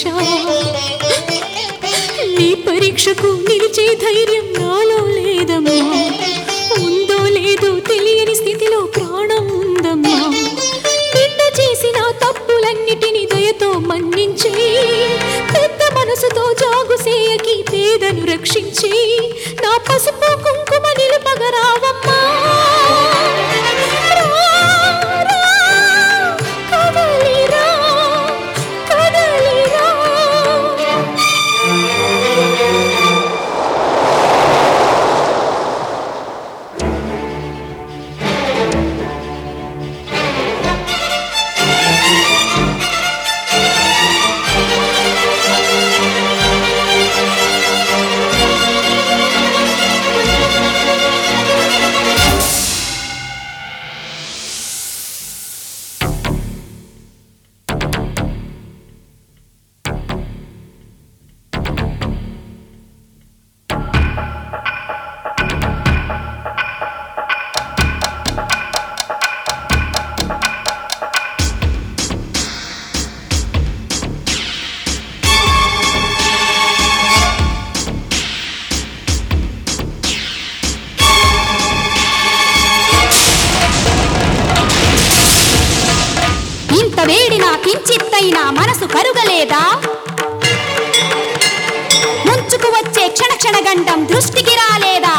నీ పరీక్షకు నిలిచే ధైర్యం నాలో లేదమ్మా ఉందో లేదో తెలియని స్థితిలో ప్రాణం ఉందమ్మా నింద చేసిన తప్పులన్నిటిని దయతో మన్నించి పెద్ద మనసుతో జాగు సేయకి పేదను రక్షించి నా పసుపు కుంకుమ నిలుపగరావమ్మా రా, రా, కదలిరా, కదలిరా. ఇంత వేడినా కించిత్తైనా మనసు కరుగలేదా ముంచుకు వచ్చే క్షణ క్షణ గండం దృష్టికి రాలేదా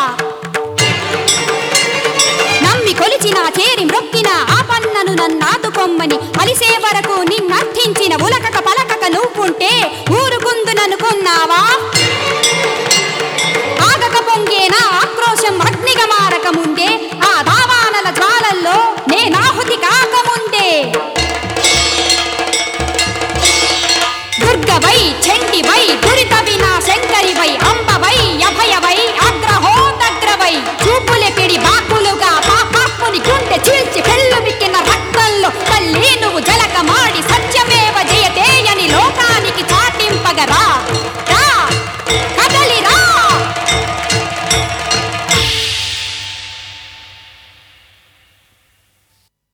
నమ్మి కొలిచిన చేరి మ్రొక్కిన ఆ పన్నను నన్నాదుకొమ్మని అలిసే వరకు